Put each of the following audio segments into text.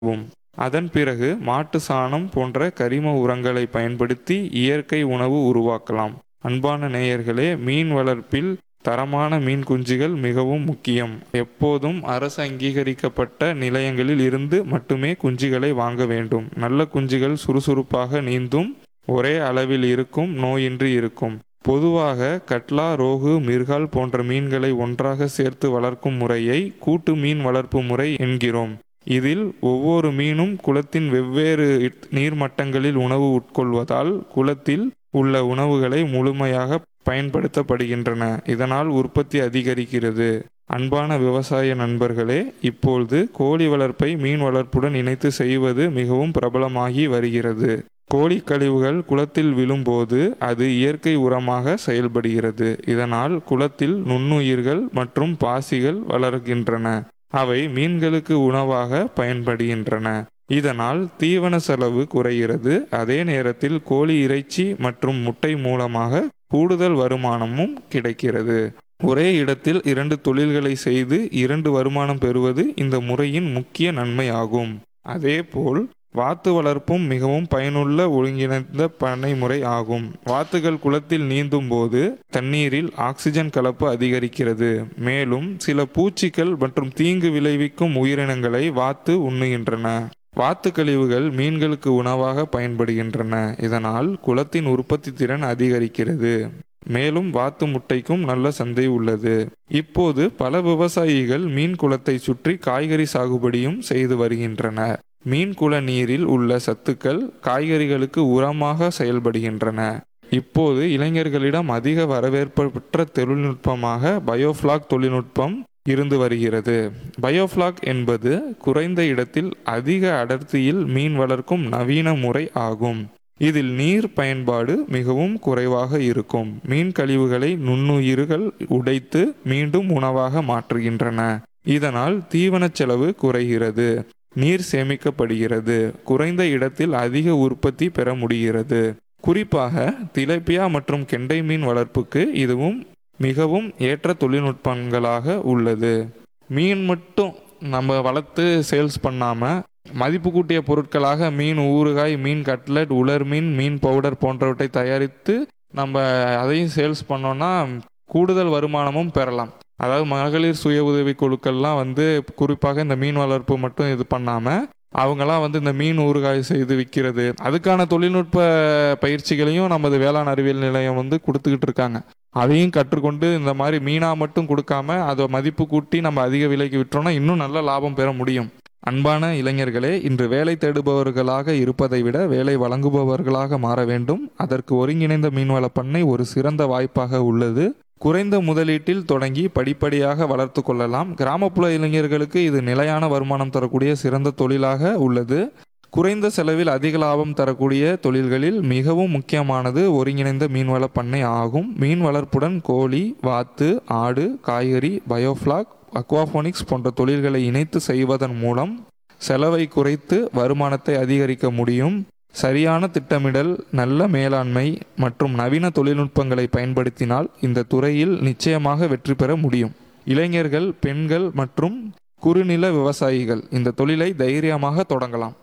வும். அதன் பிறகு மாட்டு சாணம் போன்ற கரிம உரங்களை பயன்படுத்தி இயற்கை உணவு உருவாக்கலாம். அன்பான நேயர்களே மீன் வளர்ப்பில் தரமான மீன் குஞ்சுகள் மிகவும் முக்கியம். எப்போதும் அரசு அங்கீகரிக்கப்பட்ட நிலையங்களில் இருந்து மட்டுமே குஞ்சுகளை வாங்க வேண்டும். நல்ல குஞ்சுகள் சுறுசுறுப்பாக நீந்தும், ஒரே அளவில் இருக்கும், நோயின்றி இருக்கும். பொதுவாக கட்லா, ரோகு, மிர்கால் போன்ற மீன்களை ஒன்றாக சேர்த்து வளர்க்கும் முறையை கூட்டு மீன் வளர்ப்பு முறை என்கிறோம். இதில் ஒவ்வொரு மீனும் குளத்தின் வெவ்வேறு நீர்மட்டங்களில் உணவு உட்கொள்வதால் குளத்தில் உள்ள உணவுகளை முழுமையாக பயன்படுத்தப்படுகின்றன. இதனால் உற்பத்தி அதிகரிக்கிறது. அன்பான விவசாய நண்பர்களே, இப்பொழுது கோழி வளர்ப்பை மீன் வளர்ப்புடன் இணைத்து செய்வது மிகவும் பிரபலமாகி வருகிறது. கோழிக் கழிவுகள் குளத்தில் விழும்போது அது இயற்கை உரமாக செயல்படுகிறது. இதனால் குளத்தில் நுண்ணுயிர்கள் மற்றும் பாசிகள் வளர்கின்றன. அவை மீன்களுக்கு உணவாக பயன்படுகின்றன. இதனால் தீவன செலவு குறைகிறது. அதே நேரத்தில் கோழி இறைச்சி மற்றும் முட்டை மூலமாக கூடுதல் வருமானமும் கிடைக்கிறது. ஒரே இடத்தில் இரண்டு தொழில்களை செய்து இரண்டு வருமானம் பெறுவது இந்த முறையின் முக்கிய நன்மை ஆகும். அதேபோல் வாத்து வளர்ப்பும் மிகவும் பயனுள்ள ஒருங்கிணைந்த பண்ணை முறை ஆகும். வாத்துகள் குளத்தில் நீந்தும் போது தண்ணீரில் ஆக்சிஜன் கலப்பு அதிகரிக்கிறது. மேலும் சில பூச்சிகள் மற்றும் தீங்கு விளைவிக்கும் உயிரினங்களை வாத்து உண்ணுகின்றன. வாத்து கழிவுகள் மீன்களுக்கு உணவாக பயன்படுகின்றன. இதனால் குளத்தின் உற்பத்தி திறன் அதிகரிக்கிறது. மேலும் வாத்து முட்டைக்கும் நல்ல சந்தை உள்ளது. இப்போது பல விவசாயிகள் மீன் குளத்தை சுற்றி காய்கறி சாகுபடியும் செய்து வருகின்றனர். மீன் குள நீரில் உள்ள சத்துக்கள் காய்கறிகளுக்கு உரமாக செயல்படுகின்றன. இப்போது இளைஞர்களிடம் அதிக வரவேற்பு பெற்ற தொழில்நுட்பமாக பயோஃபிளாக் தொழில்நுட்பம் இருந்து வருகிறது. பயோஃபிளாக் என்பது குறைந்த இடத்தில் அதிக அடர்த்தியில் மீன் வளர்க்கும் நவீன முறை ஆகும். இதில் நீர் பயன்பாடு மிகவும் குறைவாக இருக்கும். மீன் கழிவுகளை நுண்ணுயிர்கள் உடைத்து மீண்டும் உணவாக மாற்றுகின்றன. இதனால் தீவன செலவு குறைகிறது. நீர் சேமிக்கப்படுகிறது. குறைந்த இடத்தில் அதிக உற்பத்தி பெற முடிகிறது. குறிப்பாக திலேபியா மற்றும் கெண்டை மீன் வளர்ப்புக்கு இதுவும் மிகவும் ஏற்ற தொழில்நுட்பங்களாக உள்ளது. மீன் மட்டும் நம்ம வளர்த்து சேல்ஸ் பண்ணாம மதிப்பு கூட்டிய பொருட்களாக மீன் ஊறுகாய், மீன் கட்லட், உலர் மீன், மீன் பவுடர் போன்றவற்றை தயாரித்து நம்ம அதையும் சேல்ஸ் பண்ணோம்னா கூடுதல் வருமானமும் பெறலாம். அதாவது மகளிர் சுய உதவி குழுக்கள்லாம் வந்து குறிப்பாக இந்த மீன் வளர்ப்பு மட்டும் இது பண்ணாம அவங்கலாம் வந்து இந்த மீன் ஊறுகாய் செய்து விற்கிறது. அதுக்கான தொழில்நுட்ப பயிற்சிகளையும் நமது வேளாண் அறிவியல் நிலையம் வந்து கொடுத்துக்கிட்டு இருக்காங்க. அதையும் கற்றுக்கொண்டு இந்த மாதிரி மீனா மட்டும் கொடுக்காம அதை மதிப்பு கூட்டி நம்ம அதிக விலைக்கு விற்றோம்னா இன்னும் நல்ல லாபம் பெற முடியும். அன்பான இளைஞர்களே இன்று வேலை தேடுபவர்களாக இருப்பதை விட வேலை வழங்குபவர்களாக மாற வேண்டும். அதற்கு ஒருங்கிணைந்த மீன்வள பண்ணை ஒரு சிறந்த வாய்ப்பாக உள்ளது. குறைந்த முதலீட்டில் தொடங்கி படிப்படியாக வளர்த்து கொள்ளலாம். கிராமப்புற இளைஞர்களுக்கு இது நிலையான வருமானம் தரக்கூடிய சிறந்த தொழிலாக உள்ளது. குறைந்த செலவில் அதிக லாபம் தரக்கூடிய தொழில்களில் மிகவும் முக்கியமானது ஒருங்கிணைந்த மீன்வள பண்ணை ஆகும். மீன் வளர்ப்புடன் கோழி, வாத்து, ஆடு, காய்கறி, பயோஃபிளாக், அக்வாபோனிக்ஸ் போன்ற தொழில்களை இணைத்து செய்வதன் மூலம் செலவை குறைத்து வருமானத்தை அதிகரிக்க முடியும். சரியான திட்டமிடல், நல்ல மேலாண்மை மற்றும் நவீன தொழில்நுட்பங்களை பயன்படுத்தினால் இந்த துறையில் நிச்சயமாக வெற்றி பெற முடியும். இளைஞர்கள், பெண்கள் மற்றும் குறுநில விவசாயிகள் இந்த தொழிலை தைரியமாக தொடங்கலாம்.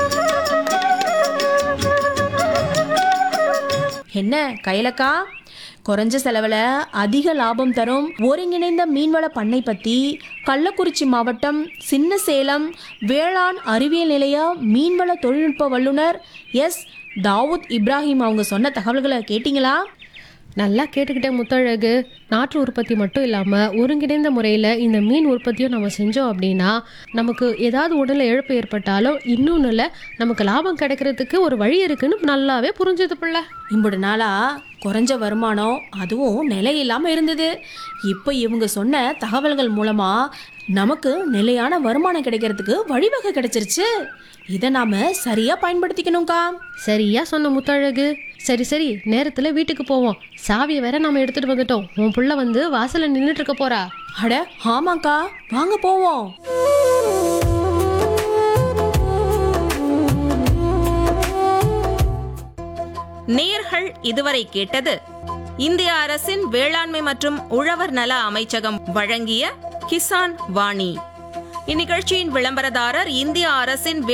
என்ன கைலக்கா குறைஞ்ச செலவில் அதிக லாபம் தரும் ஒருங்கிணைந்த மீன்வள பண்ணை பற்றி கள்ளக்குறிச்சி மாவட்டம் சின்னசேலம் வேளாண் அறிவியல் நிலைய மீன்வள தொழில்நுட்ப வல்லுனர் எஸ் தாவூத் இப்ராஹிம் அவங்க சொன்ன தகவல்களை கேட்டிங்களா நல்லா கேட்டுக்கிட்டே முத்தழகு நாட்டு உற்பத்தி மட்டும் இல்லாமல் ஒருங்கிணைந்த முறையில் இந்த மீன் உற்பத்தியும் நம்ம செஞ்சோம் அப்படின்னா நமக்கு ஏதாவது உடலில் இழப்பு ஏற்பட்டாலும் இன்னொன்றுல நமக்கு லாபம் கிடைக்கிறதுக்கு ஒரு வழி இருக்குன்னு நல்லாவே புரிஞ்சுது பிள்ளை இம்புடு நாளா குறைஞ்ச வருமானம் அதுவும் நிலை இல்லாமல் இருந்தது இப்போ இவங்க சொன்ன தகவல்கள் மூலமாக நமக்கு நிலையான வருமானம் கிடைக்கிறதுக்கு வழிவகை கிடைச்சிருச்சு இதை நாம சரியாக பயன்படுத்திக்கணும்க்கா சரியா சொன்ன முத்தழகு சரி சரி நேரத்தில் வீட்டுக்கு போவோம் சாவியை வேற நம்ம எடுத்துட்டு வந்துட்டோம் உன் புள்ள வந்து வாசல்ல நின்றுட்டு இருக்க போறா அட ஆமாக்கா வாங்க போவோம் நேர்கள் இதுவரை கேட்டது இந்திய அரசின் வேளாண்மை மற்றும் உழவர் நல அமைச்சகம் வழங்கிய கிசான் வாணி இந்நிகழ்ச்சியின் விளம்பரதாரர் இந்திய அரசின் வே-